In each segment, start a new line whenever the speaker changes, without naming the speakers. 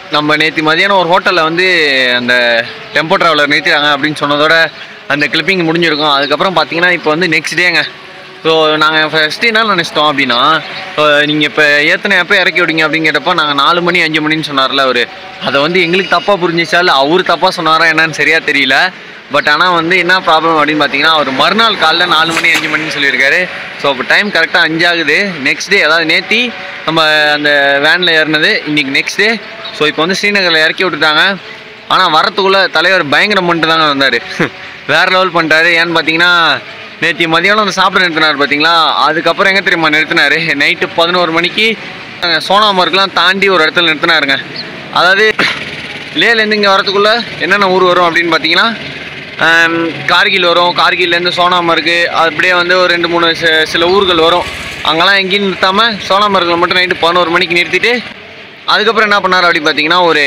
நம்ம நேற்று மதியானம் ஒரு ஹோட்டலில் வந்து அந்த டெம்போ ட்ராவலர் நிறுத்திட்டாங்க அப்படின்னு சொன்னதோட அந்த கிளிப்பிங் முடிஞ்சிருக்கும் அதுக்கப்புறம் பார்த்தீங்கன்னா இப்போ வந்து நெக்ஸ்ட் டேங்க ஸோ நாங்கள் ஃபஸ்ட்டு என்ன நினச்சிட்டோம் அப்படின்னா நீங்கள் இப்போ ஏத்தனை எப்போ இறக்கி விடுங்க அப்படிங்கிறப்ப நாங்கள் நாலு மணி அஞ்சு மணின்னு சொன்னார்ல அவர் அதை வந்து எங்களுக்கு தப்பாக புரிஞ்சிச்சா இல்லை அவர் தப்பாக சொன்னாரா என்னன்னு சரியாக தெரியல பட் ஆனால் வந்து என்ன ப்ராப்ளம் அப்படின்னு பார்த்தீங்கன்னா அவர் மறுநாள் காலைல நாலு மணி அஞ்சு மணின்னு சொல்லியிருக்காரு ஸோ அப்போ டைம் கரெக்டாக அஞ்சாகுது நெக்ஸ்ட் டே அதாவது நேத்தி நம்ம அந்த வேனில் ஏறினது இன்னைக்கு நெக்ஸ்ட் டே ஸோ இப்போ வந்து ஸ்ரீநகரில் இறக்கி விட்டுட்டாங்க ஆனால் வரத்துக்குள்ளே தலைவர் பயங்கரம் பண்ணிட்டு தாங்க வந்தார் வேறு லெவல் பண்ணிட்டாரு ஏன்னு பார்த்தீங்கன்னா நேற்று மதியானம் வந்து சாப்பிட நிறுத்தினார் பார்த்தீங்களா அதுக்கப்புறம் எங்கே தெரியுமா நிறுத்தினாரு நைட்டு பதினோரு மணிக்கு அஹ், சோனாமார்க்லாம் தாண்டி ஒரு இடத்துல நிறுத்தினாருங்க அதாவது லேலேருந்து இங்கே வரத்துக்குள்ளே என்னென்ன ஊர் வரும் அப்படின்னு பார்த்தீங்கன்னா ஆம், கார்கில் வரும் கார்கில்லேருந்து சோனாமர்க்கு அப்படியே வந்து ஒரு ரெண்டு மூணு சி- சில ஊர்கள் வரும் அங்கெல்லாம் எங்கேயும் நிறுத்தாமல் சோனாமர்கில் மட்டும் நைட்டு பதினோரு மணிக்கு நிறுத்திட்டு அதுக்கப்புறம் என்ன பண்ணார் அப்படின்னு பார்த்தீங்கன்னா ஒரு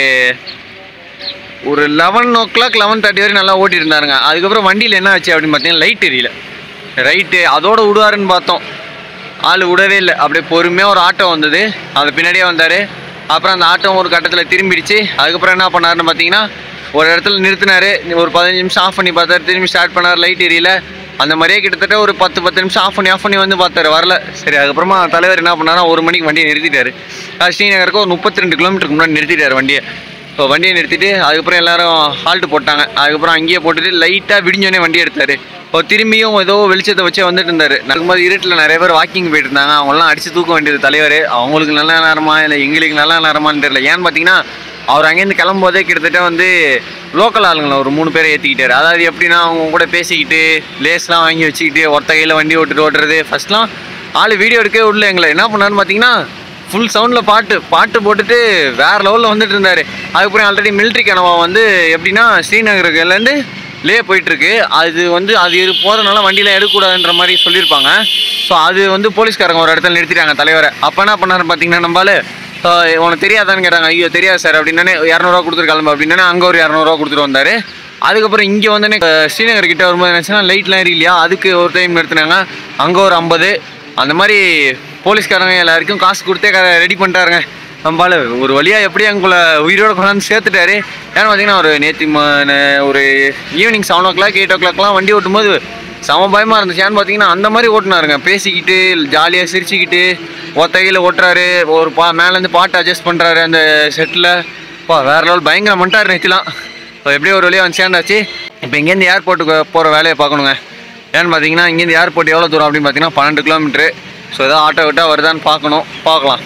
ஒரு eleven o'clock eleven thirty வரைக்கும் நல்லா ஓட்டிட்டு இருந்தாருங்க அதுக்கப்புறம் வண்டியில் என்ன ஆச்சு அப்படின்னு பார்த்தீங்கன்னா லைட் எரியல ரைட்டு அதோட விடுவாருன்னு பார்த்தோம் ஆள் விடவே இல்லை அப்படியே பொறுமையாக ஒரு ஆட்டோ வந்தது அது பின்னாடியே வந்தார் அப்புறம் அந்த ஆட்டோ ஒரு கட்டத்தில் திரும்பிடுச்சு அதுக்கப்புறம் என்ன பண்ணாருன்னு பார்த்தீங்கன்னா ஒரு இடத்துல நிறுத்தினாரு ஒரு பதினஞ்சு நிமிஷம் ஆஃப் பண்ணி பார்த்தாரு திரும்பி ஸ்டார்ட் பண்ணார் லைட் எரியல அந்த மாதிரியே கிட்டத்தட்ட ஒரு பத்து பத்து நிமிஷம் ஆஃப் பண்ணி ஆஃப் பண்ணி வந்து பார்த்தாரு வரல சரி அதுக்கப்புறமா தலைவர் என்ன பண்ணாருன்னா ஒரு மணிக்கு வண்டியை நிறுத்திட்டாரு அது ஸ்ரீநகருக்கு ஒரு முப்பத்தி ரெண்டு கிலோமீட்டருக்கு முன்னாடி நிறுத்திட்டாரு வண்டியை ஸோ வண்டியை நிறுத்திட்டு அதுக்கப்புறம் எல்லாரும் ஹால்ட் போட்டாங்க அதுக்கப்புறம் அங்கேயே போட்டுட்டு லைட்டாக விடிஞ்சோடனே வண்டி எடுத்தார் இப்போ திரும்பியும் ஏதோ வெளிச்சத்தை வச்சே வந்துட்டு இருந்தார் நடக்கும்போது இருட்டில் நிறைய பேர் வாக்கிங் போயிட்டு இருந்தாங்க அவங்களாம் அடித்து தூக்க வேண்டியது தலைவர் அவங்களுக்கு நல்ல நேரமா இல்லை எங்களுக்கு நல்ல நேரமான்னு தெரியல ஏன்னு பார்த்தீங்கன்னா அவர் அங்கேருந்து கிளம்பும்போதே கிட்டத்தட்ட வந்து லோக்கல் ஆளுங்களை ஒரு மூணு பேரை ஏற்றிக்கிட்டாரு அதாவது எப்படின்னா அவங்க கூட பேசிக்கிட்டு லேஸ்லாம் வாங்கி வச்சுக்கிட்டு ஒருத்த கையில் வண்டி ஓட்டுட்டு ஓட்டுறது ஃபர்ஸ்ட்லாம் ஆள் வீடியோ எடுக்கவே விடல எங்களை என்ன பண்ணாருன்னு பார்த்தீங்கன்னா ஃபுல் சவுண்டில் பாட்டு பாட்டு போட்டுட்டு வேற லெவலில் வந்துட்டு இருந்தார் அதுக்கப்புறம் ஆல்ரெடி மிலிட்ரி கனவா வந்து எப்படின்னா ஸ்ரீநகருக்குலேருந்து லே போயிட்டுருக்கு அது வந்து அது இரு- போறதுனால வண்டியில் எடுக்கக்கூடாதுன்ற மாதிரி சொல்லியிருப்பாங்க ஸோ அது வந்து போலீஸ்காரங்க ஒரு இடத்துல நிறுத்திட்டாங்க தலைவரை அப்போ என்ன பண்ணாரு பார்த்தீங்கன்னா நம்மளால உனக்கு தெரியாதான்னு கேட்டாங்க ஐயோ தெரியாது சார் அப்படின்னே இரநூறுவா கொடுத்துட்டு கிளம்பு அப்படின்னே அங்கே ஒரு இரநூறுவா கொடுத்துட்டு வந்தார் அதுக்கப்புறம் இங்கே வந்தோடனே அஹ், ஸ்ரீநகர் கிட்ட வரும்போது நினச்சுன்னா லைட்லாம் எரியலையா அதுக்கு ஒரு டைம் நிறுத்தினாங்க அங்கே ஒரு ஐம்பது அந்த மாதிரி போலீஸ்காரங்க எல்லாருக்கும் காசு கொடுத்தே ரெடி பண்ணிட்டாருங்க நம்மளால ஒரு வழியாக எப்படி அங்குள்ள உயிரோட கொண்டாந்து சேர்த்துட்டாரு ஏன்னு பார்த்தீங்கன்னா ஒரு நேற்று ஒரு evening seven o'clock eight ஓ கிளாக்லாம் வண்டி ஓட்டும்போது செம பயமாக இருந்துச்சு ஏன்னு பார்த்தீங்கன்னா அந்த மாதிரி ஓட்டுனாருங்க பேசிக்கிட்டு ஜாலியாக சிரிச்சுக்கிட்டு ஒத்தையில் ஓட்டுறாரு ஒரு பா மேலேருந்து பாட்டு அட்ஜஸ்ட் பண்ணுறாரு அந்த செட்டில் பா வேற லெவல் பயங்கரம் பண்ணிட்டாரு நேற்றுலாம் ஸோ எப்படியோ ஒரு வழியாக வந்து சேர்ந்தாச்சு இப்போ இங்கேருந்து ஏர்போர்ட்டுக்கு போகிற வேலையை பார்க்கணுங்க ஏன்னு பார்த்தீங்கன்னா இங்கேருந்து ஏர்போர்ட் எவ்வளோ தூரம் அப்படின்னு பார்த்தீங்கன்னா பன்னெண்டு கிலோமீட்ரு ஸோ ஏதாவது ஆட்டோ விட்டால் வருதான்னு பார்க்கணும் பார்க்கலாம்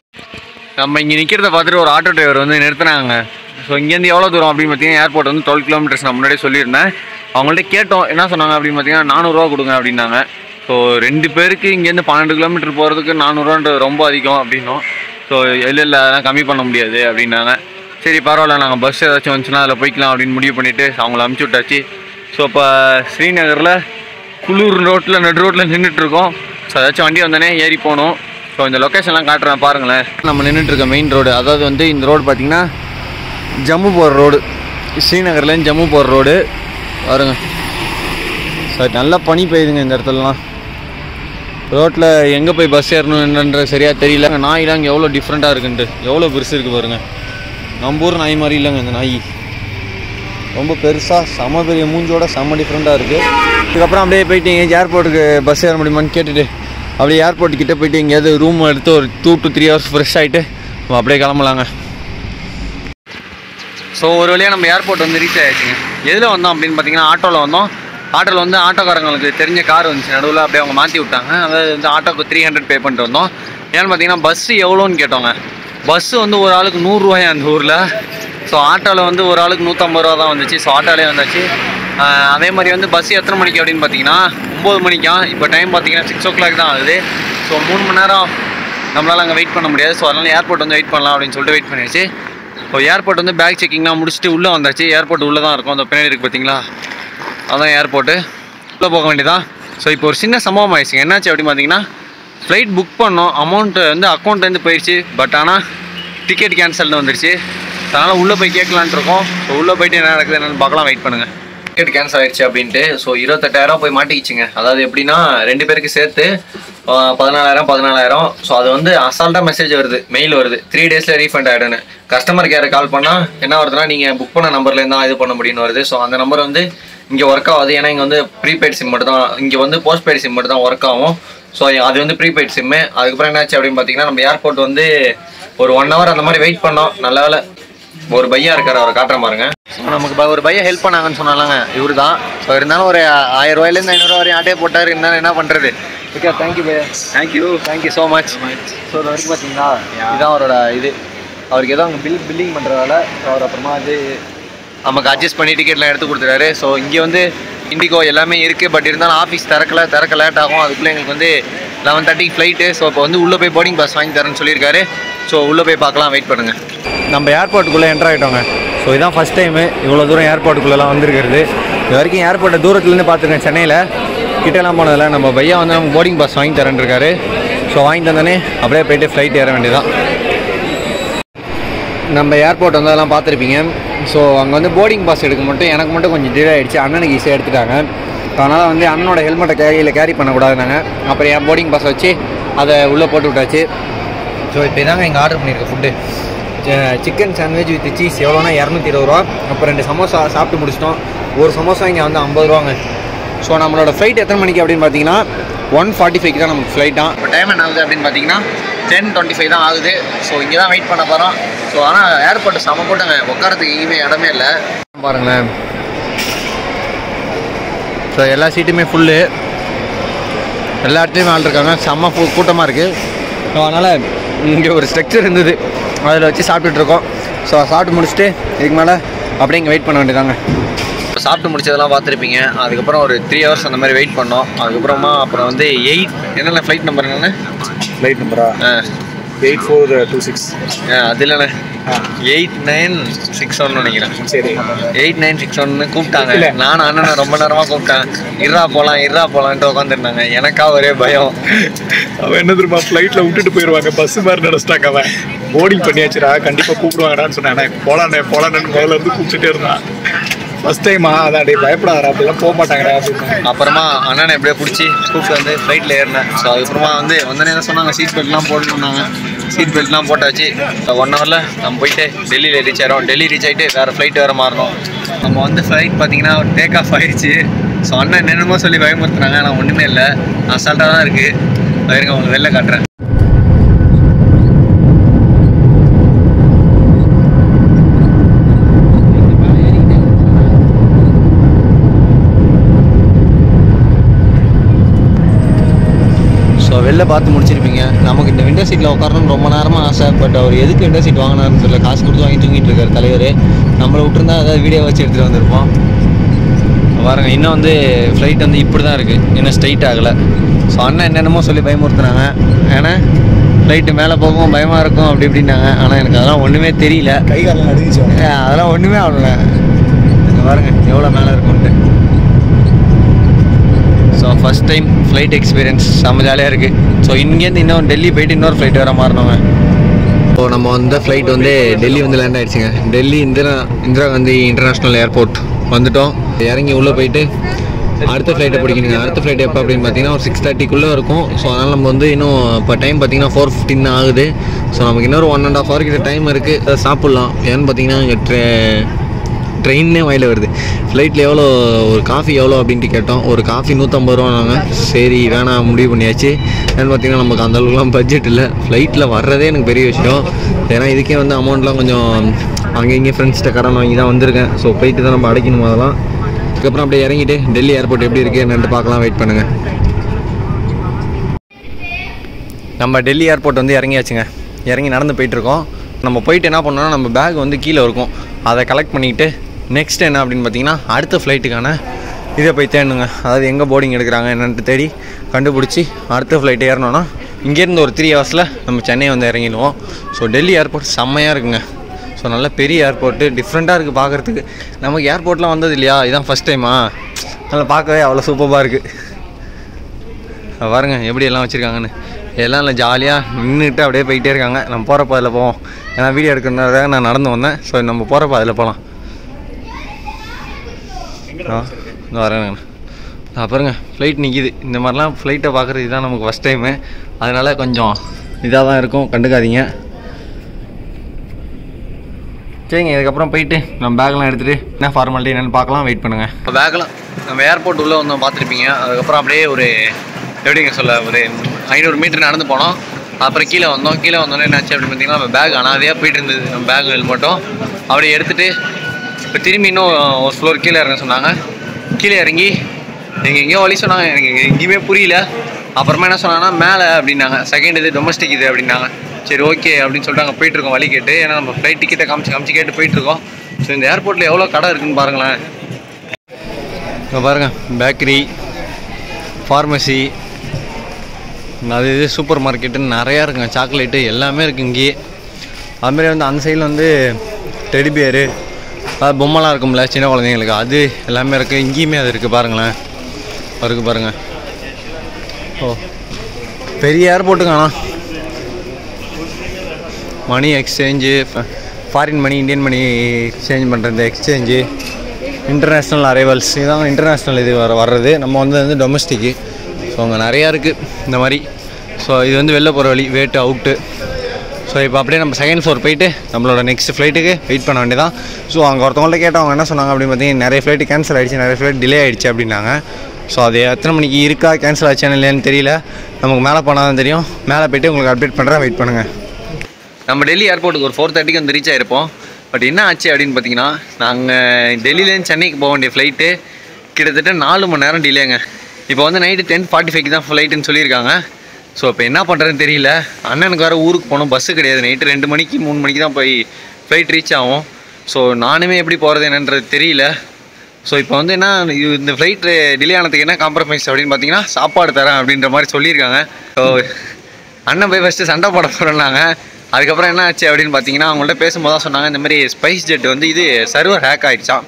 நம்ம இங்கே நிற்கிறத பார்த்துட்டு ஒரு ஆட்டோ டிரைவர் வந்து நிறுத்துனாங்க ஸோ இங்கேருந்து எவ்வளோ தூரம் அப்படின்னு பார்த்தீங்கன்னா ஏர்போர்ட் வந்து டுவெல் கிலோமீட்டர்ஸ் நான் முன்னாடியே சொல்லியிருந்தேன் அவங்கள்ட்ட கேட்டோம் என்ன சொன்னாங்க அப்படின்னு பார்த்தீங்கன்னா நானூறுரூவா கொடுங்க அப்படின்னாங்க ஸோ ரெண்டு பேருக்கு இங்கேருந்து பன்னெண்டு கிலோமீட்டர் போகிறதுக்கு நானூறுரூவான்றது ரொம்ப அதிகம் அப்படின்னோம் ஸோ இல்லை இல்லை அதெல்லாம் கம்மி பண்ண முடியாது அப்படின்னாங்க சரி பரவாயில்ல நாங்கள் பஸ் ஏதாச்சும் வந்துச்சுன்னா அதில் போய்க்கலாம் அப்படின்னு முடிவு பண்ணிவிட்டு அவங்கள அமுச்சு விட்டாச்சு ஸோ இப்போ ஸ்ரீநகரில் குளூர் ரோட்டில் நடு ரோட்டில் நின்றுட்டுருக்கோம் ஸோ ஏதாச்சும் வண்டி வந்தோடனே ஏறி போகணும் ஸோ இந்த லொக்கேஷன்லாம் காட்டுறேன் பாருங்களேன் நம்ம நின்றுட்டு இருக்க மெயின் ரோடு அதாவது வந்து இந்த ரோடு பார்த்தீங்கன்னா ஜம்மு போகிற ரோடு ஸ்ரீநகர்லேருந்து ஜம்மு போகிற ரோடு பாருங்க சார் நல்லா பனி பெய்யுதுங்க இந்த இடத்துலலாம் ரோட்டில் எங்கே போய் பஸ் ஏறணுன்ற சரியாக தெரியல நாயெலாம் இங்கே எவ்வளோ டிஃப்ரெண்ட்டாக இருக்குன்ட்டு எவ்வளோ பெருசு இருக்குது பாருங்க நம்ம ஊர் நாய் மாதிரி இல்லைங்க இந்த நாய் ரொம்ப பெருசாக செம பெரிய மூஞ்சோட செம்ம டிஃப்ரெண்ட்டாக இருக்குது இதுக்கப்புறம் அப்படியே போயிட்டு எங்கேயாச்சும் ஏர்போர்ட்டுக்கு பஸ் ஏற முடியுமான்னு கேட்டுட்டு அப்படியே ஏர்போர்ட் கிட்ட போயிட்டு எங்கேயாவது ரூம் எடுத்து ஒரு two to three hours fresh ஆகிட்டு அப்படியே கிளம்பலாங்க ஸோ ஒரு வழியாக நம்ம ஏர்போர்ட் வந்து ரீச் ஆயாச்சுங்க எதில் வந்தோம் அப்படின்னு பார்த்தீங்கன்னா ஆட்டோவில் வந்தோம் ஆட்டோவில் வந்து ஆட்டோக்காரங்களுக்கு தெரிஞ்ச கார் வந்துச்சு நடுவில் அப்படியே அவங்க மாற்றி விட்டாங்க அதாவது வந்து ஆட்டோக்கு த்ரீ ஹண்ட்ரட் பே பண்ணிட்டு வந்தோம் ஏன்னு பார்த்தீங்கன்னா பஸ்ஸு எவ்வளோன்னு கேட்டோங்க பஸ்ஸு வந்து ஒரு ஆளுக்கு நூறுரூவாயா அந்த ஊரில் ஸோ ஆட்டோவில் வந்து ஒரு ஆளுக்கு நூற்றம்பது ரூபா தான் வந்துச்சு ஸோ ஆட்டோலேயே வந்தாச்சு ஆஹ் அதே மாதிரி வந்து பஸ் எத்தனை மணிக்கு அப்படின்னு பார்த்தீங்கன்னா ஒம்பது மணிக்கா இப்போ டைம் பார்த்தீங்கன்னா சிக்ஸ் ஓ கிளாக் தான் ஆகுது ஸோ மூணு மணி நேரம் நம்மளால் அங்கே வெயிட் பண்ண முடியாது ஸோ அதனால் ஏர்போர்ட் வந்து வெயிட் பண்ணலாம் அப்படின்னு சொல்லிட்டு வெயிட் பண்ணியாச்சு இப்போ ஏர்போர்ட் வந்து பேக் செக்கிங்லாம் முடிச்சுட்டு உள்ளே வந்தாச்சு ஏர்போர்ட் உள்ளே தான் இருக்கும் அந்த பின்னாடி இருக்குது பார்த்தீங்களா அதான் ஏர்போர்ட்டு உள்ளே போக வேண்டியதான் ஸோ இப்போ ஒரு சின்ன சம்பவம் ஆயிடுச்சு என்னாச்சு அப்படின்னு பார்த்தீங்கன்னா ஃப்ளைட் புக் பண்ணோம் அமௌண்ட்டு வந்து அக்கௌண்ட்லேருந்து போயிடுச்சு பட் ஆனால் டிக்கெட் கேன்சல்னு வந்துருச்சு அதனால் உள்ளே போய் கேட்கலான்ட்டு இருக்கோம் ஸோ உள்ளே போயிட்டு என்ன நடக்குது என்னன்னு பார்க்கலாம் வெயிட் பண்ணுங்கள் டிக்கெட் கேன்சல் ஆயிடுச்சு அப்படின்ட்டு ஸோ இருபத்தெட்டாயிரம் போய் மாட்டிக்கிச்சுங்க அதாவது எப்படின்னா ரெண்டு பேருக்கு சேர்த்து பதினாலாயிரம் பதினாலாயிரம் ஸோ அது வந்து அசால்ட்டாக மெசேஜ் வருது மெயில் வருது த்ரீ டேஸில் ரீஃபண்ட் ஆகிடுன்னு கஸ்டமர் கேர் கால் பண்ணால் என்ன வருதுன்னா நீங்கள் புக் பண்ண நம்பர்லேருந்து தான் இது பண்ண முடியும்னு வருது ஸோ அந்த நம்பர் வந்து இங்கே ஒர்க் ஆகாது ஏன்னா இங்கே வந்து ப்ரீபெய்ட் சிம் மட்டும் தான் இங்கே வந்து போஸ்ட் பெய்ட் சிம் மட்டும் தான் ஒர்க் ஆகும் ஸோ அது வந்து ப்ரீபெய்ட் சிம்மு அதுக்கப்புறம் என்னாச்சு அப்படின்னு பார்த்தீங்கன்னா நம்ம ஏர்போர்ட் வந்து ஒரு ஒன் ஹவர் அந்த மாதிரி வெயிட் பண்ணோம் நல்ல வேலை ஒரு பையா இருக்காரு அவரை காட்டுற பாருங்க ஸோ நமக்கு ப- ஒரு பையன் ஹெல்ப் பண்ணாங்கன்னு சொன்னாங்க இவரு தான் ஸோ இருந்தாலும் ஒரு ஆயிரம் ரூபாயிலேருந்து ஐநூறுரூவா வரையும் ஆட்டே போட்டார் இருந்தாலும் என்ன பண்ணுறது ஓகே தேங்க்யூ பையா thank you thank you so much so இது வரைக்கும் பார்த்தீங்களா இதுதான் அவரோட இது அவருக்கு ஏதோ அங்கே பில் பில்லிங் பண்ணுறதால அவர் அப்புறமா அது நமக்கு அட்ஜஸ்ட் பண்ணி டிக்கெட்லாம் எடுத்து கொடுத்துட்டாரு ஸோ இங்கே வந்து இண்டிகோ எல்லாமே இருக்குது பட் இருந்தாலும் ஆஃபீஸ் திறக்கல திறக்க லேட் ஆகும் அதுக்குள்ளே எங்களுக்கு வந்து லெவன் தேர்ட்டிக்கு ஃப்ளைட்டு ஸோ இப்போ வந்து உள்ளே போய் போர்டிங் பாஸ் வாங்கி தரேன்னு சொல்லியிருக்காரு ஸோ உள்ளே போய் பார்க்கலாம் வெயிட் பண்ணுங்கள்
நம்ம ஏர்போர்ட்டுக்குள்ளே என்டர் ஆகிட்டோங்க ஸோ இதான் ஃபஸ்ட் டைமு இவ்வளோ தூரம் ஏர்போர்ட்டுக்குள்ளெல்லாம் வந்திருக்கிறது இது வரைக்கும் ஏர்போர்ட்டை தூரத்துலேருந்து பார்த்துருக்கேன் சென்னையில் கிட்டலாம் போனதில்ல நம்ம பையா வந்து நம்ம போர்டிங் பாஸ் வாங்கி தரேன் இருக்காரு ஸோ வாங்கி தந்தோடனே அப்படியே போயிட்டு ஃப்ளைட் ஏற வேண்டியதான் நம்ம ஏர்போர்ட் வந்து அதெல்லாம் பார்த்துருப்பீங்க ஸோ அங்கே வந்து போர்டிங் பாஸ் எடுக்க மட்டும் எனக்கு மட்டும் கொஞ்சம் டிலே ஆகிடுச்சு அண்ணனுக்கு ஈஸியாக எடுத்துட்டாங்க அதனால் வந்து அண்ணனோட ஹெல்மெட்டை கேரியில் கேரி பண்ணக்கூடாதுனாங்க அப்புறம் என் போர்டிங் பாஸ் வச்சு அதை உள்ளே போட்டு விட்டாச்சு ஸோ இப்போ இதாங்க இங்கே ஆர்டர் பண்ணியிருக்க food chicken sandwich with cheese எவ்வளோனா இரநூத்தி இருபது ரூபா அப்புறம் ரெண்டு சமோசா சாப்பிட்டு முடிச்சிட்டோம் ஒரு சமோசா இங்கே வந்து ஐம்பது ரூபாங்க ஸோ நம்மளோட ஃப்ளைட் எத்தனை மணிக்கு அப்படின்னு பார்த்தீங்கன்னா ஒன் ஃபார்ட்டி ஃபைவ்க்கு தான் நமக்கு ஃப்ளைட் தான்
இப்போ டைம் என்ன ஆகுது அப்படின்னு பார்த்தீங்கன்னா டென் டுவெண்ட்டி ஃபைவ் தான் ஆகுது ஸோ இங்கே தான் வெயிட் பண்ண போகிறோம் ஸோ ஆனால் ஏர்போர்ட் செம போட்டுங்க உட்காரத்துக்கு எங்கேயுமே இடமே இல்லை
பாருங்களேன் ஸோ எல்லா சீட்டுமே ஃபுல்லு எல்லா இடத்துலையும் ஆள் இருக்காங்க செம்ம ஃபு கூட்டமாக இருக்குது ஸோ அதனால் இங்கே ஒரு ஸ்ட்ரக்சர் இருந்தது அதில் வச்சு சாப்பிட்டுட்டு இருக்கோம் ஸோ சாப்பிட்டு முடிச்சுட்டு இதுக்கு மேலே அப்படியே இங்கே வெயிட் பண்ண வேண்டியதாங்க
இப்போ சாப்பிட்டு முடிச்சதெல்லாம் பார்த்துருப்பீங்க அதுக்கப்புறம் ஒரு த்ரீ ஹவர்ஸ் அந்த மாதிரி வெயிட் பண்ணோம் அதுக்கப்புறமா அப்புறம் வந்து எயிட் என்னென்ன ஃப்ளைட் நம்பர் என்னென்ன
ஃப்ளைட் நம்பரா
ஆ
எயிட் ஃபோர் டூ சிக்ஸ்
ஆ, அது இல்லைண்ணே எயிட் நைன் சிக்ஸ் ஒன் நினைக்கிறேன்
சரி
எயிட் நைன் சிக்ஸ் ஒன்னு கூப்பிட்டாங்க நானும் அண்ணனும் ரொம்ப நேரமா கூப்பிட்டேன் இருறா போலாம் இருறா போலான்ட்டு உட்காந்துருந்தாங்க எனக்கா ஒரே பயம்
அவன் என்ன தெரியுமா ஃப்ளைட்டில் விட்டுட்டு போயிடுவாங்க பஸ் மாதிரி நினச்சிட்டாங்க அவன் போர்டிங் பண்ணியாச்சுடா கண்டிப்பாக கூப்பிடுவாங்கடான்னு சொன்னேன் போலாண்ணே போலான்னு முதல்ல இருந்து கூப்பிட்டுட்டே இருந்தான் ஃபர்ஸ்ட் டைமா அதான் டே பயப்படாதா அப்படிலாம் போக மாட்டாங்கடா அப்படின்னு
அப்புறமா அண்ணனை எப்படியோ பிடிச்சி கூப்பிட்டு வந்து ஃப்ளைட்டில் ஏறினேன் ஸோ அதுக்கப்புறமா வந்து வந்தனே தான் சொன்னாங்க சீட் பெல்ட்லாம் போடணுன்னாங்க சீட் பெல்ட்லாம் போட்டாச்சு ஸோ ஒன் ஹவரில் நம்ம போயிட்டு டெல்லியில் ரீச் ஆகிறோம் டெல்லி ரீச் ஆகிட்டு வேறு ஃப்ளைட் வேறு மாறணும் நம்ம வந்து ஃப்ளைட் பார்த்தீங்கன்னா டேக் ஆஃப் ஆயிடுச்சு ஸோ அண்ணன் என்னென்னமோ சொல்லி பயமுறுத்துனாங்க ஆனால் ஒன்றுமே இல்லை அசால்ட்டாக தான் இருக்குது இருங்க உங்களுக்கு வெளில காட்டுறேன்
ஸோ வெளில பார்த்து முடிச்சிருப்பீங்க நமக்கு இந்த விண்டோ சீட்டில் உட்காரணும்னு ரொம்ப நேரமாக ஆசை பட் அவர் எதுக்கு விண்டோ சீட் வாங்கினாருன்னு தெரியல காசு கொடுத்து வாங்கி தூங்கிட்டு இருக்காரு தலைவர் நம்மளை விட்டுருந்தா ஏதாவது வீடியோ வச்சு எடுத்துகிட்டு வந்திருப்போம் பாருங்க இன்னும் வந்து ஃப்ளைட் வந்து இப்படி தான் இருக்குது இன்னும் ஸ்ட்ரைட் ஆகலை ஸோ அண்ணன் என்னென்னமோ சொல்லி பயமுறுத்துனாங்க ஏன்னா ஃப்ளைட்டு மேலே போகும் பயமாக இருக்கும் அப்படி இப்படின்னாங்க ஆனால் எனக்கு அதெல்லாம் ஒன்றுமே தெரியல
கை காலம் நடுங்கிச்சு அவனுக்கு.
ஏ, அதெல்லாம் ஒன்றுமே ஆகல இங்க பாருங்க எவ்வளோ மேலே இருக்கும்ட்டு so first time flight experience செம்ம ஜாலியாக இருக்குது ஸோ இங்கேருந்து இன்னும் டெல்லி போயிட்டு இன்னொரு ஃப்ளைட் வர மாறினோங்க ஸோ நம்ம வந்த ஃப்ளைட் வந்து டெல்லி வந்து லேண்ட் ஆயிடுச்சுங்க டெல்லி இந்திரா இந்திரா காந்தி இன்டர்நேஷ்னல் ஏர்போர்ட் வந்துட்டோம் இறங்கி உள்ளே போயிட்டு அடுத்த ஃப்ளைட்டை பிடிக்கணுங்க அடுத்த ஃப்ளைட் எப்போ அப்படின்னு பார்த்தீங்கன்னா ஒரு சிக்ஸ் தேர்ட்டிக்குள்ளே இருக்கும் ஸோ அதனால் நம்ம வந்து இன்னும் இப்போ டைம் பார்த்தீங்கன்னா ஃபோர் ஃபிஃப்டின் ஆகுது ஸோ நமக்கு இன்னொரு ஒன் அண்ட் ஆஃப் ஹவர் கிட்ட டைம் இருக்குது அதை சாப்பிட்லாம் ஏன்னு பார்த்தீங்கன்னா இங்கே ட்ரெ ட்ரெயின்னே வாயில் வருது ஃப்ளைட்டில் எவ்வளோ ஒரு காஃபி எவ்வளோ அப்படின்ட்டு கேட்டோம் ஒரு காஃபி நூற்றம்பது ரூபானாங்க சரி வேணாம் முடிவு பண்ணியாச்சு ஏன்னு பார்த்தீங்கன்னா நமக்கு அந்த அளவுக்குலாம் பட்ஜெட் இல்லை ஃப்ளைட்டில் வர்றதே எனக்கு பெரிய விஷயம் ஏன்னா இதுக்கே வந்து அமௌண்ட்லாம் கொஞ்சம் அங்கே இங்கே ஃப்ரெண்ட்ஸ்கிட்ட கடன் வாங்கி தான் வந்திருக்கேன் ஸோ போயிட்டு தான் நம்ம அடைக்கணும் அதெல்லாம் அதுக்கப்புறம் அப்படியே இறங்கிட்டு டெல்லி ஏர்போர்ட் எப்படி இருக்குது என்னன்ட்டு பார்க்கலாம் வெயிட் பண்ணுங்கள் நம்ம டெல்லி ஏர்போர்ட் வந்து இறங்கியாச்சுங்க இறங்கி நடந்து போயிட்டுருக்கோம் நம்ம போயிட்டு என்ன பண்ணோம்னா நம்ம பேக் வந்து கீழே இருக்கும் அதை கலெக்ட் பண்ணிக்கிட்டு நெக்ஸ்ட் என்ன அப்படின்னு பார்த்தீங்கன்னா அடுத்த ஃப்ளைட்டுக்கான இதை போய் தேடணுங்க அதாவது எங்கே போர்டிங் எடுக்கிறாங்க என்னன்ட்டு தேடி கண்டுபிடிச்சி அடுத்த ஃப்ளைட் ஏறணும்னா இங்கேருந்து ஒரு த்ரீ ஹவர்ஸில் நம்ம சென்னை வந்து இறங்கிடுவோம் ஸோ டெல்லி ஏர்போர்ட் செம்மையாக இருக்குங்க ஸோ நல்ல பெரிய ஏர்போர்ட்டு டிஃப்ரெண்ட்டாக இருக்குது பார்க்குறதுக்கு நமக்கு ஏர்போர்ட்லாம் வந்தது இல்லையா இதான் ஃபஸ்ட் டைமா அதில் பார்க்கவே அவ்வளோ சூப்பராக இருக்குது பாருங்க எப்படி எல்லாம் வச்சுருக்காங்கன்னு எல்லாம் இல்லை ஜாலியாக நின்றுட்டு அப்படியே போயிட்டே இருக்காங்க நம்ம போகிறப்ப அதில் போவோம் ஏன்னா வீடியோ எடுக்கிறதுக்காக நான் நடந்து வந்தேன் ஸோ நம்ம போகிறப்ப அதில் போகலாம் ஆ இந்த வரேன் நான் பாருங்க ஃப்ளைட் நிற்கிது இந்த மாதிரிலாம் ஃப்ளைட்டை பார்க்குறது இதுதான் நமக்கு ஃபஸ்ட் டைமு அதனால் கொஞ்சம் இதாக தான் இருக்கும் கண்டுக்காதீங்க சரிங்க இதுக்கப்புறம் போயிட்டு நம்ம பேக்லாம் எடுத்துகிட்டு என்ன ஃபார்மாலிட்டி என்னென்னு பார்க்கலாம் வெயிட் பண்ணுங்கள்
இப்போ பேக்கெலாம் நம்ம ஏர்போர்ட் உள்ளே வந்தோம் பார்த்துருப்பீங்க அதுக்கப்புறம் அப்படியே ஒரு எப்படிங்க சொல்ல ஒரு ஐநூறு மீட்டர் நடந்து போனோம் அப்புறம் கீழே வந்தோம் கீழே வந்தோன்னே என்னாச்சு அப்படின்னு பார்த்தீங்கன்னா நம்ம பேக் அனாதையாக போயிட்டு இருந்தது நம்ம பேக் மட்டும் அப்படியே எடுத்துகிட்டு இப்போ திரும்பி இன்னும் ஒரு ஃப்ளோர் கீழே இறங்க சொன்னாங்க கீழே இறங்கி எங்கள் எங்கேயோ வழி சொன்னாங்க எனக்கு இங்க எங்கேயுமே புரியல அப்புறமா என்ன சொன்னாங்கன்னா மேலே அப்படின்னாங்க செகண்ட் இது டொமஸ்டிக் இது அப்படின்னாங்க சரி ஓகே அப்படின்னு சொல்லிட்டு அங்கே போயிட்டு இருக்கோம் வழி கேட்டு ஏன்னா நம்ம ஃப்ளைட் டிக்கெட்டை காமிச்சு காமிச்சு கேட்டு போயிட்டு இருக்கோம் ஸோ இந்த ஏர்போர்ட்டில் எவ்வளோ கடை இருக்குன்னு பாருங்களேன்
இங்கே பாருங்கள் பேக்கரி ஃபார்மசி அது இது சூப்பர் மார்க்கெட்டுன்னு நிறையா இருக்குங்க சாக்லேட்டு எல்லாமே இருக்குது இங்கேயே அதுமாரி வந்து அந்த சைடில் வந்து டெடி பியரு அது பொம்மைலாம் இருக்கும்ல சின்ன குழந்தைங்களுக்கு அது எல்லாமே இருக்குது இங்கேயுமே அது இருக்குது பாருங்களேன் இருக்குது பாருங்கள் ஓ பெரிய ஏர்போர்ட்டுங்க ஆனால் money exchange foreign money Indian money exchange பண்ணுறது எக்ஸ்சேஞ்சு இன்டர்நேஷ்னல் அரைவல்ஸ் இதான் இன்டர்நேஷ்னல் இது வர வர்றது நம்ம வந்து வந்து டொமஸ்டிக்கு ஸோ அங்கே நிறையா இருக்குது இந்த மாதிரி ஸோ இது வந்து வெளில போகிற வழி வேட்டு அவுட்டு ஸோ இப்போ அப்படியே நம்ம செகண்ட் ஃப்ளோர் போயிட்டு நம்மளோட நெக்ஸ்ட் ஃப்ளைட்டுக்கு வெயிட் பண்ண வேண்டியதான் ஸோ அங்கே ஒருத்தவங்கள்ட்ட கேட்டோம் அவங்க என்ன சொன்னாங்க அப்படின்னு பார்த்தீங்கன்னா நிறைய ஃப்ளைட்டு கேன்சல் ஆகிடுச்சு நிறைய ஃப்ளைட் டிலே ஆகிடுச்சு அப்படின்னாங்க ஸோ அது எத்தனை மணிக்கு இருக்கா கேன்சல் ஆச்சான்னு இல்லையான்னு தெரியல நமக்கு மேலே போனால் தான் தெரியும் மேலே போயிட்டு உங்களுக்கு அப்டேட் பண்ணுறேன் வெயிட் பண்ணுங்கள்
நம்ம டெல்லி ஏர்போர்ட்டுக்கு ஒரு ஃபோர் தேர்ட்டிக்கு வந்து ரீச் ஆயிருப்போம் பட் என்ன ஆச்சு அப்படின்னு பார்த்தீங்கன்னா நாங்கள் டெல்லியிலேருந்து சென்னைக்கு போக வேண்டிய ஃப்ளைட்டு கிட்டத்தட்ட நாலு மணி நேரம் டிலேங்க இப்போ வந்து நைட்டு டென் ஃபார்ட்டி ஃபைவ்க்கு தான் ஃப்ளைட்டுன்னு சொல்லியிருக்காங்க ஸோ இப்போ என்ன பண்ணுறதுன்னு தெரியல அண்ணனுக்கு வேறு ஊருக்கு போகணும் பஸ்ஸு கிடையாது நைட்டு ரெண்டு மணிக்கு மூணு மணிக்கு தான் போய் ஃப்ளைட் ரீச் ஆகும் ஸோ நானுமே எப்படி போகிறது என்னன்றது தெரியல ஸோ இப்போ வந்து என்ன இது இந்த ஃப்ளைட்டு டிலே ஆனதுக்கு என்ன காம்ப்ரமைஸ் அப்படின்னு பார்த்தீங்கன்னா சாப்பாடு தரேன் அப்படின்ற மாதிரி சொல்லியிருக்காங்க ஸோ அண்ணன் போய் ஃபஸ்ட்டு சண்டை போட போகிறேன்னாங்க அதுக்கப்புறம் என்ன ஆச்சு அப்படின்னு பார்த்தீங்கன்னா அவங்கள்ட்ட பேசும்போது தான் சொன்னாங்க இந்த மாதிரி ஸ்பைஸ் ஜெட் வந்து இது சர்வர் ஹேக் ஆயிடுச்சாம்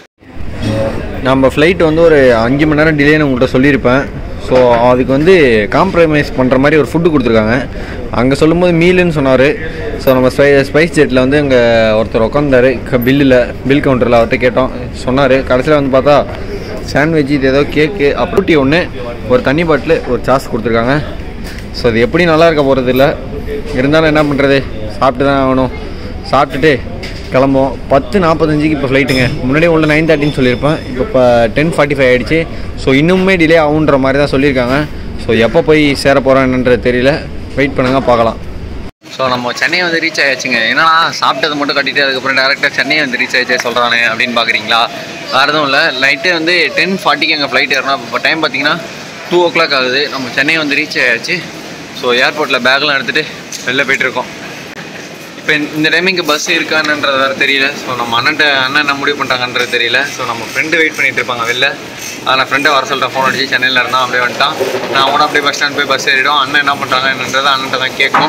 நம்ம ஃப்ளைட் வந்து ஒரு அஞ்சு மணி நேரம் டிலேன்னு உங்கள்கிட்ட சொல்லியிருப்பேன் ஸோ அதுக்கு வந்து காம்ப்ரமைஸ் பண்ணுற மாதிரி ஒரு ஃபுட்டு கொடுத்துருக்காங்க அங்கே சொல்லும்போது மீலுன்னு சொன்னார் ஸோ நம்ம ஸ்பை ஸ்பைஸ் ஜெட்டில் வந்து இங்கே ஒருத்தர் உட்காந்தாரு பில்லில் பில் கவுண்டரில் அவர்கிட்ட கேட்டோம் சொன்னார் கடைசியில் வந்து பார்த்தா சாண்ட்விச் இது ஏதோ கேக்கு அப்புட்டி ஒன்று ஒரு தண்ணி பாட்டில் ஒரு சாஸ் கொடுத்துருக்காங்க ஸோ அது எப்படி நல்லா இருக்க போகிறது இல்லை இருந்தாலும் என்ன பண்ணுறது சாப்பிட்டு தான் ஆகணும் சாப்பிட்டுட்டு கிளம்புவோம் பத்து நாற்பத்தஞ்சுக்கு இப்போ ஃப்ளைட்டுங்க முன்னாடி உள்ள நைன் தேர்ட்டின்னு சொல்லியிருப்பேன் இப்போ இப்போ டென் ஃபார்ட்டி ஃபைவ் ஆகிடுச்சு ஸோ இன்னுமே டிலே ஆகுன்ற மாதிரி தான் சொல்லியிருக்காங்க ஸோ எப்போ போய் சேர போகிறோன்றது தெரியல வெயிட் பண்ணுங்க பார்க்கலாம்
ஸோ நம்ம சென்னை வந்து ரீச் ஆயாச்சுங்க ஏன்னா சாப்பிட்டது மட்டும் கட்டிட்டு அதுக்கப்புறம் டேரெக்டாக சென்னை வந்து ரீச் ஆயிடுச்சு சொல்கிறானே அப்படின்னு பார்க்குறீங்களா வேறு எதுவும் இல்லை நைட்டு வந்து டென் ஃபார்ட்டிக்கு எங்கள் ஃப்ளைட் ஏறணும் இப்போ டைம் பார்த்தீங்கன்னா டூ ஓ கிளாக் ஆகுது நம்ம சென்னை வந்து ரீச் ஆயாச்சு ஸோ ஏர்போர்ட்டில் பேக்லாம் எடுத்துகிட்டு வெளில போயிட்டுருக்கோம் இப்போ இந்த டைமிங்க்கு பஸ் இருக்கான்ன்றது வேறு தெரியல ஸோ நம்ம அண்ணன்ட்ட அண்ணன் என்ன முடிவு பண்ணுறாங்கன்றது தெரியல ஸோ நம்ம ஃப்ரெண்டு வெயிட் பண்ணிட்டு இருப்பாங்க வெளில அதில் ஃப்ரெண்டை வர சொல்லிட்டேன் ஃபோன் அடிச்சு சென்னையில் இருந்தான் அப்படியே வந்துட்டான் நான் கூட அப்படியே பஸ் ஸ்டாண்ட் போய் பஸ் ஏறிடும் அண்ணன் என்ன பண்ணுறாங்க என்னன்றதை அண்ணன்ட்ட தான் கேட்கணும்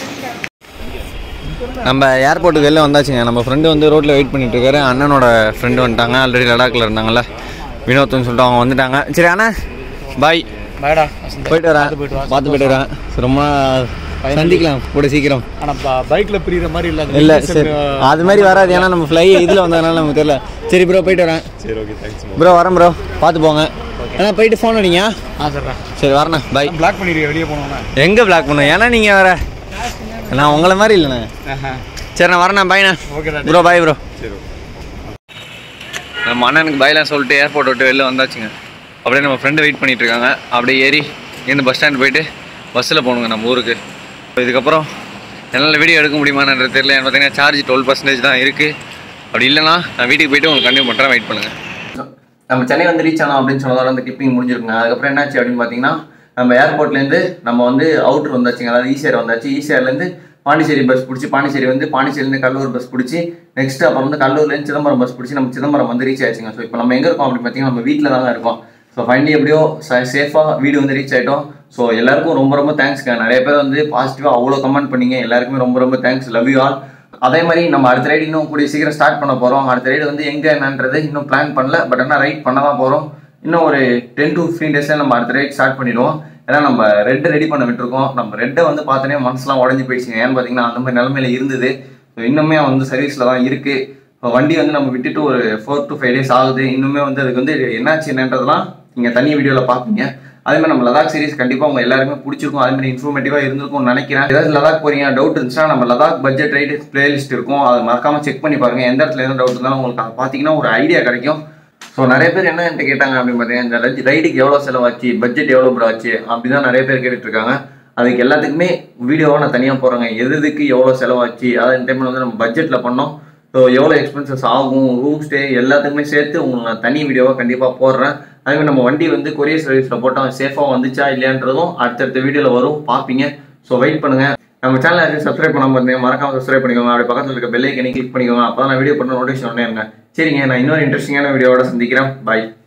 நம்ம ஏர்போர்ட்டுக்கு வெளில வந்தாச்சுங்க நம்ம ஃப்ரெண்டு வந்து ரோட்டில் வெயிட் பண்ணிட்டு இருக்காரு அண்ணனோட ஃப்ரெண்டு வந்துட்டாங்க ஆல்ரெடி லடாக்கில் இருந்தாங்கல்ல வினோத்னு சொல்லிட்டு அவங்க வந்துட்டாங்க சரி அண்ணா பாய்
பாய்டா
போயிட்டு வரேன் பார்த்து போயிட்டு வரேன் ரொம்ப சந்திக்கலாம் கூட சீக்கிரம்
ஆனா பைக்ல பிரியிற மாதிரி இல்ல
இல்ல சரி அது மாதிரி வராது ஏன்னா நம்ம ஃப்ளை இதில் வந்ததுனால நமக்கு தெரியல சரி ப்ரோ போயிட்டு வரேன்
சரி ஓகே தேங்க்ஸ்
ப்ரோ வரேன் ப்ரோ பார்த்து போங்க ஏன்னா போயிட்டு ஃபோன் அடிங்க
ஆ சரிடா
சரி வரேண்ணா பாய்
பிளாக் பண்ணிடுங்க வெளியே போனோம்னா
எங்கே பிளாக் பண்ணுவேன் ஏன்னா நீங்கள் வர நான் உங்களை மாதிரி இல்லைண்ணே சரி நான் வரேண்ணா பாய்ண்ணா
ஓகேடா
ப்ரோ பாய் ப்ரோ
சரி
நம்ம அண்ணனுக்கு பைலாம் சொல்லிட்டு ஏர்போர்ட் விட்டு வெளில வந்தாச்சுங்க அப்படியே நம்ம ஃப்ரெண்டு வெயிட் பண்ணிட்டு இருக்காங்க அப்படியே ஏறி இங்கேருந்து பஸ் ஸ்டாண்ட் போயிட்டு பஸ்ஸில் போகணுங்க நம்ம ஊருக்கு So, இதுக்கப்புறம் என்னால் வீடியோ எடுக்க முடியுமான்றது தெரியல எனக்கு பார்த்தீங்கன்னா சார்ஜ் டுவெல் பர்சன்டேஜ் தான் இருக்குது அப்படி இல்லைனா நான் வீட்டுக்கு போயிட்டு உங்களுக்கு கண்டினியூ பண்ணுறேன் வெயிட் பண்ணுங்கள் நம்ம சென்னை வந்து ரீச் ஆனோம் அப்படின்னு சொன்னதோட அந்த கிளிப்பிங் முடிஞ்சிருக்குங்க அதுக்கப்புறம் என்னாச்சு அப்படின்னு பார்த்தீங்கன்னா நம்ம ஏர்போர்ட்லேருந்து நம்ம வந்து அவுட்டர் வந்தாச்சுங்க அதாவது ஈசிஆர் வந்தாச்சு ஈசிஆர்லேருந்து பாண்டிச்சேரி பஸ் பிடிச்சி பாண்டிச்சேரி வந்து பாண்டிச்சேரிலேருந்து கடலூர் பஸ் பிடிச்சி நெக்ஸ்ட் அப்புறம் வந்து கடலூர்லேருந்து சிதம்பரம் பஸ் பிடிச்சி நம்ம சிதம்பரம் வந்து ரீச் ஆயிடுச்சுங்க ஸோ இப்போ நம்ம எங்கே இருக்கோம் அப்படின்னு பார்த்தீங்கன்னா நம்ம வீட்டில் தாங்க இருக்கோம் ஸோ ஃபைனலி எப்படியோ சேஃபாக வீடு வந்து ரீச் ஆகிட்டோம் ஸோ எல்லாருக்கும் ரொம்ப ரொம்ப தேங்க்ஸ்ங்க நிறைய பேர் வந்து பாசிட்டிவாக அவ்வளோ கமெண்ட் பண்ணீங்க எல்லாருக்குமே ரொம்ப ரொம்ப தேங்க்ஸ் லவ் யூ ஆல் அதே மாதிரி நம்ம அடுத்த ரைடு இன்னும் கூடிய சீக்கிரம் ஸ்டார்ட் பண்ண போகிறோம் அடுத்த ரைடு வந்து எங்கே என்னன்றது இன்னும் பிளான் பண்ணல பட் ஆனால் ரைட் பண்ண தான் போகிறோம் இன்னும் ஒரு டென் டு ஃபிஃப்டீன் டேஸில் நம்ம அடுத்த ரைட் ஸ்டார்ட் பண்ணிடுவோம் ஏன்னா நம்ம ரெட்டை ரெடி பண்ண விட்டுருக்கோம் நம்ம ரெட்டை வந்து பார்த்தோன்னே மனசுலாம் உடஞ்சி போயிடுச்சுங்க ஏன்னு பார்த்தீங்கன்னா அந்த மாதிரி நிலமையில இருந்தது ஸோ இன்னுமே வந்து சர்வீஸில் தான் இருக்குது இப்போ வண்டி வந்து நம்ம விட்டுட்டு ஒரு ஃபோர் டு ஃபைவ் டேஸ் ஆகுது இன்னுமே வந்து அதுக்கு வந்து என்னாச்சு என்னன்றதுலாம் நீங்கள் தனி வீடியோவில் பார்ப்பீங்க அதே மாதிரி நம்ம லடாக் சீரிஸ் கண்டிப்பாக உங்க எல்லாருமே பிடிச்சிருக்கும் அதே மாதிரி இன்ஃபர்மேட்டிவாக இருந்திருக்கும்னு நினைக்கிறேன் ஏதாவது லடாக் போறீங்க டவுட் இருந்துச்சுன்னா நம்ம லடாக் பட்ஜெட் ரைடு பிளேலிஸ்ட் இருக்கும் அதை மறக்காம செக் பண்ணி பாருங்க எந்த இடத்துல எதுவும் டவுட் இருந்தாலும் உங்களுக்கு அதை பார்த்தீங்கன்னா ஒரு ஐடியா கிடைக்கும் ஸோ நிறைய பேர் என்ன என்கிட்ட கேட்டாங்க அப்படின்னு பார்த்தீங்கன்னா இந்த ரைடு- ரைடுக்கு எவ்வளோ செலவாச்சு பட்ஜெட் எவ்வளோ ப்ரோ ஆச்சு அப்படி தான் நிறைய பேர் கேட்டுட்டு இருக்காங்க அதுக்கு எல்லாத்துக்குமே வீடியோவை நான் தனியாக போடுறேங்க எது எதுக்கு எவ்வளோ செலவாச்சு அதாவது இந்த டைமில் வந்து நம்ம பட்ஜெட்டில் பண்ணோம் ஸோ எவ்வளோ எக்ஸ்பென்சஸ் ஆகும் ரூம் ஸ்டே எல்லாத்துக்குமே சேர்த்து உங்களுக்கு நான் தனி வீடியோவாக கண்டிப்பாக போடுறேன் அதே மாதிரி நம்ம வண்டி வந்து கொரியர் சர்வீஸில் போட்டோம் சேஃபாக வந்துச்சா இல்லையான்றதும் அடுத்தடுத்த வீடியோவில் வரும் பார்ப்பீங்க ஸோ வெயிட் பண்ணுங்க நம்ம சேனல் யாரையும் சப்ஸ்கிரைப் பண்ணாம இருந்தீங்க மறக்காம சப்ஸ்கிரைப் பண்ணிக்கோங்க அப்படி பக்கத்தில் இருக்க பெல் ஐக்கனை கிளிக் பண்ணிக்கோங்க அப்போ நான் வீடியோ பண்ண நோட்டிஃபிகேஷன் உடனே இருங்க சரிங்க நான் இன்னொரு இன்ட்ரெஸ்டிங்கான வீடியோவோட சந்திக்கிறேன் பாய்